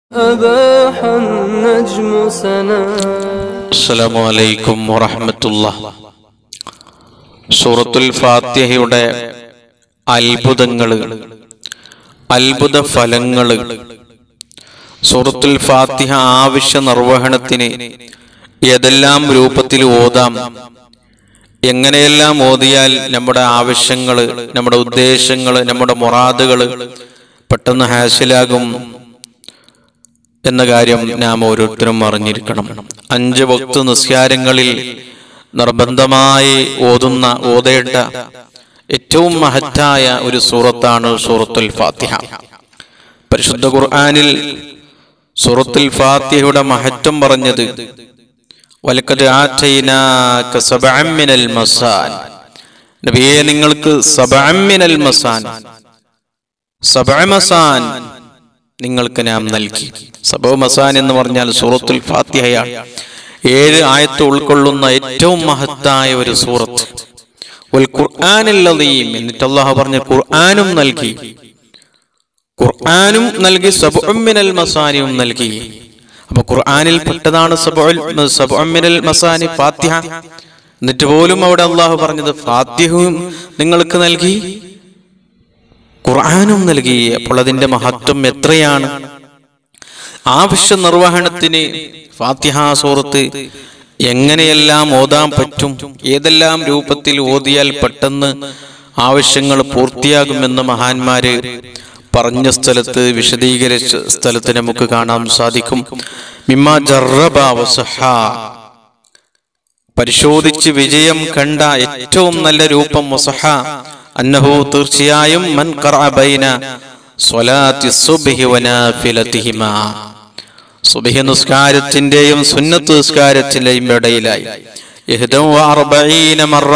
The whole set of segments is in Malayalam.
أباح النجم سنا അസ്സലാമു അലൈക്കും വറഹ്മത്തുള്ള സൂറത്തുൽ ഫാത്തിഹയുടെ അത്ഭുതങ്ങൾ അത്ഭുത ഫലങ്ങൾ സൂറത്തുൽ ഫാത്തിഹ ആവശ്യ നിർവഹണത്തിന് ഏതെല്ലാം രൂപത്തിൽ ഓതാം എങ്ങനെയെല്ലാം ഓതിയാൽ നമ്മുടെ ആവശ്യങ്ങൾ നമ്മുടെ ഉദ്ദേശങ്ങൾ നമ്മുടെ മൊറാദുകൾ പെട്ടെന്ന് ഹാസിലാകും എന്ന കാര്യം നാം ഓരോരുത്തരും അറിഞ്ഞിരിക്കണം അഞ്ച് വക്ത് നിസ്കാരങ്ങളിൽ നിർബന്ധമായി ഓതുന്ന ഓതേണ്ട ഏറ്റവും മഹത്തായ ഒരു സൂറത്താണ് സൂറത്തുൽ ഫാത്തിഹ പരിശുദ്ധ ഖുർആനിൽ സൂറത്തുൽ ഫാത്തിഹയുടെ മഹത്വം പറഞ്ഞത് വലക്കത് ആറ്റൈനാക സബഅം മിനൽ മസാൻ നബിയെ നിങ്ങൾക്ക് സബഅം മിനൽ മസാൻ സബഅ മസാൻ നിങ്ങൾക്ക് നാം നൽകി സബോ മസാൻ എന്ന് പറഞ്ഞാൽ സൂറത്തുൽ ഫാത്തിഹയാണ് ഏഴ് ആയത്ത് ഉൾക്കൊള്ളുന്ന ഏറ്റവും മഹത്തായ ഒരു സൂറത്ത് വൽ ഖുർആനില്ലദീം എന്നിട്ട് അള്ളാഹു പറഞ്ഞ ഖുർആനും നൽകി ഖുർആനും നൽകി സബഉം മിനൽ മസാനിയും നൽകി അപ്പൊ ഖുർആനിൽ പെട്ടതാണ് സബഉൽ സബഉം മിനൽ മസാനി ഫാത്തിഹ എന്നിട്ട് പോലും അവിടെ അള്ളാഹു പറഞ്ഞത് ഫാത്തിഹയും നിങ്ങൾക്ക് നൽകി ഖുർആാനും നൽകി അപ്പോൾ അതിന്റെ മഹത്വം എത്രയാണ് ആവശ്യ നിർവഹണത്തിന് ഫാത്തിഹ സൂറത്ത് എങ്ങനെയെല്ലാം ഓതാൻ പറ്റും ഏതെല്ലാം രൂപത്തിൽ ഓതിയാൽ പെട്ടെന്ന് ആവശ്യങ്ങൾ പൂർത്തിയാകുമെന്ന് മഹാന്മാര് പറഞ്ഞ സ്ഥലത്ത് വിശദീകരിച്ച സ്ഥലത്ത് നമുക്ക് കാണാൻ സാധിക്കും മിമ്മ ജറബ വസഹ പരിശോധിച്ച് വിജയം കണ്ട ഏറ്റവും നല്ല രൂപം വസഹ അന്നഹു തീർച്ചയായും മൻ ഖറഅ ബൈന സ്വലാത്തി സുബ്ഹി വനാഫിലതിഹിമാ സുബ്ഹി നിസ്കാരത്തിന്റെയും സുന്നത്ത് നിസ്കാരത്തിന്റെയും ഇടയിലായി ഇഹ്ദം വഅർബഈന മറ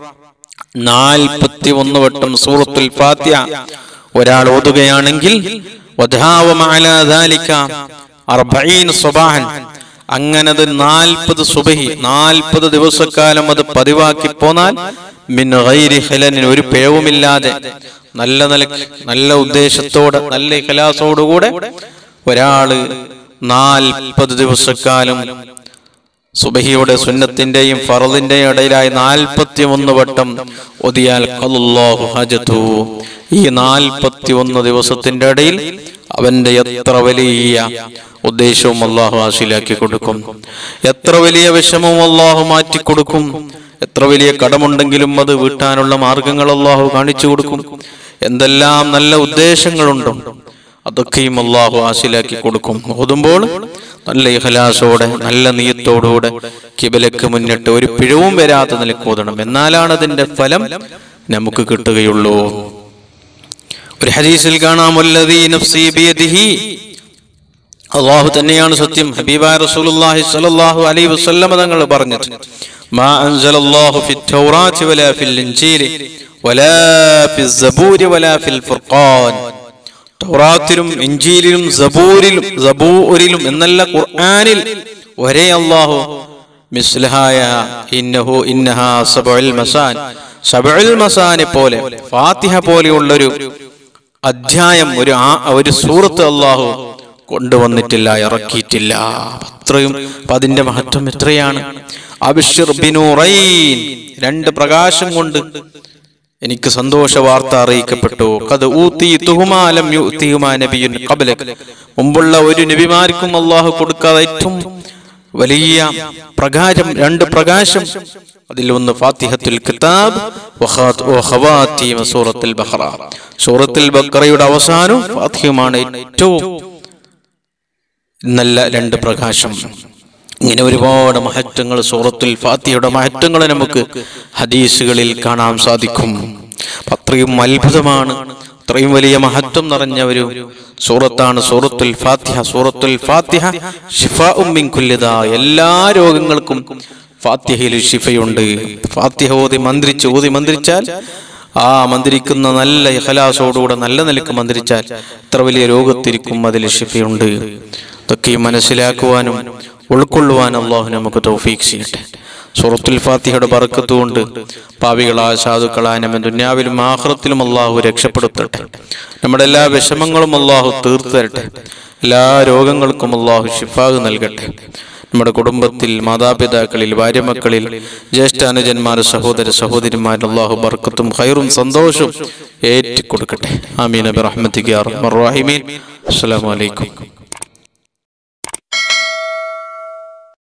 നാൽപ്പത്തി വട്ടം സൂറത്തുൽ ഫാത്തിഹ ഒരാൾ ഓതുകയാണെങ്കിൽ വധാവ മഅലാ ദാലിക അർബഈന സ്വബാഹൻ അങ്ങനെ അത് നാൽപ്പത് സുബഹി നാൽപ്പത് ദിവസക്കാലം അത് പതിവാക്കി പോന്നാൽ മിൻ ഗൈരി ഖിലനിൻ ഒരു പിഴവുമില്ലാതെ നല്ല നിലക്ക് നല്ല ഉദ്ദേശത്തോടെ നല്ല ഇഖലാസോടുകൂടെ ഒരാള് നാൽപ്പത് ദിവസക്കാലം സുബഹിയുടെ സുന്നത്തിന്റെയും ഫറദിന്റെയും ഇടയിലായി നാൽപ്പത്തി ഒന്ന് വട്ടം ഒതിയാൽ ഖല്ലാഹു ഹജതു ഈ നാൽപ്പത്തി ഒന്ന് ദിവസത്തിന്റെ ഇടയിൽ അവന്റെ എത്ര വലിയ ഉദ്ദേശവും അള്ളാഹു ഹാസിലാക്കി കൊടുക്കും എത്ര വലിയ വിഷമവും അള്ളാഹു മാറ്റി കൊടുക്കും എത്ര വലിയ കടമുണ്ടെങ്കിലും അത് വീട്ടാനുള്ള മാർഗങ്ങൾ അള്ളാഹു കാണിച്ചു കൊടുക്കും എന്തെല്ലാം നല്ല ഉദ്ദേശങ്ങളുണ്ടോ അതൊക്കെയും അള്ളാഹു ഹാസിലാക്കി കൊടുക്കും ഓതുമ്പോൾ നല്ല ഇഹലാസോടെ നല്ല നീയത്തോടുകൂടെ കിബലക്ക് മുന്നിട്ട് ഒരു പിഴവും വരാത്ത നിലക്ക് ഓതണം എന്നാലാണ് അതിന്റെ ഫലം നമുക്ക് കിട്ടുകയുള്ളൂ ഒരു ഹദീസിൽ കാണാം "വല്ലദീ നഫ്സീ ബിയദിഹി" അള്ളാഹു തന്നെയാണ് സത്യം ഹബീബായ റസൂലുള്ളാഹി സ്വല്ലല്ലാഹു അലൈഹി വസല്ലമ തങ്ങൾ പറഞ്ഞത് മാ അൻസലല്ലാഹു ഫി തൗറാത്തി വലാ ഫിൽ ഇൻജീലി വലാ ഫിൽ സബൂരി വലാ ഫിൽ ഫുർഖാൻ തൗറാത്തിലും ഇഞ്ചീലിലും സബൂരിലും സബൂരിലും എന്നല്ല ഖുർആനിൽ ഒരേ അള്ളാഹു മിസ്ലഹായ ഇന്നഹു ഇന്നഹാ സബഉൽ മസാൻ സബഉൽ മസാനെ പോലെ ഫാത്തിഹ പോലെയുള്ളൊരു അധ്യായം ഒരു ആ- ഒരു സൂറത്ത് അള്ളാഹു കൊണ്ടുവന്നിട്ടില്ല ഇറക്കിയിട്ടില്ല അത്രയും അപ്പൊ അതിന്റെ മഹത്വം എത്രയാണ് അബിഷിർ ബിനൂറൈൻ രണ്ട് പ്രകാശം കൊണ്ട് എനിക്ക് സന്തോഷ വാർത്ത അറിയിക്കപ്പെട്ടു കത് ഊത്തി തുഹുമാലം യുത്തിഹുമാ നബിയുൻ ഖബ്ലക് മുമ്പുള്ള ഒരു നബിമാർക്കും അള്ളാഹു കൊടുക്കാതെ ഏറ്റവും വലിയ പ്രകാശം രണ്ട് പ്രകാശം അതിൽ ഒന്ന് ഫാത്തിഹത്തുൽ കിതാബ് വഖാത്- വഖവാത്തീമ സൂറത്തുൽ ബഖറ സൂറത്തുൽ ബഖറയുടെ അവസാനം ഫാത്തിഹയുമാണ് ഏറ്റവും നല്ല രണ്ട് പ്രകാശം ഇങ്ങനെ ഒരുപാട് മഹത്വങ്ങൾ സൂറത്തുൽ ഫാത്തിഹയുടെ മഹത്വങ്ങൾ നമുക്ക് ഹദീസുകളിൽ കാണാൻ സാധിക്കും അപ്പൊ അത്രയും അത്ഭുതമാണ് അത്രയും വലിയ മഹത്വം നിറഞ്ഞ ഒരു സൂറത്താണ് സൂറത്തുൽ ഫാത്തിഹ സൂറത്തുൽ ഫാത്തിഹ ഷിഫാഉം മിൻ കുല്ലി ദാ. എല്ലാ രോഗങ്ങൾക്കും ഫാത്തിഹയിൽ ഷിഫയുണ്ട് ഫാത്തിഹ ഓതി മന്ത്രിച്ച് ഓതി മന്ത്രിച്ചാൽ ആ മന്ത്രിക്കുന്ന നല്ല ഇഖലാസോടുകൂടെ നല്ല നിലക്ക് മന്ത്രിച്ചാൽ എത്ര വലിയ രോഗത്തിരിക്കും അതിൽ ഷിഫയുണ്ട് ഇതൊക്കെ മനസ്സിലാക്കുവാനും ഉൾക്കൊള്ളുവാനും അള്ളാഹു നമുക്ക് തൗഫീഖ് ചെയ്യട്ടെ സൂറത്തുൽ ഫാത്തിഹയുടെ ബറക്കത്തുകൊണ്ട് പാവികളായ സാധുക്കളായ നമ്മെ ദുന്യാവിലും ആഹ്റത്തിലും അള്ളാഹു രക്ഷപ്പെടുത്തട്ടെ നമ്മുടെ എല്ലാ വിഷമങ്ങളും അള്ളാഹു തീർത്തു തരട്ടെ എല്ലാ രോഗങ്ങൾക്കും അള്ളാഹു ഷിഫാഗ് നൽകട്ടെ നമ്മുടെ കുടുംബത്തിൽ മാതാപിതാക്കളിൽ ഭാര്യമക്കളിൽ ജ്യേഷ്ഠാനുജന്മാർ സഹോദര സഹോദരിമാർ അള്ളാഹു ബർക്കത്തും ഖൈറും സന്തോഷവും ഏറ്റി കൊടുക്കട്ടെ ആമീൻ അബി റഹ്മത്തിക്ക് അസ്സലാമു അലൈക്കും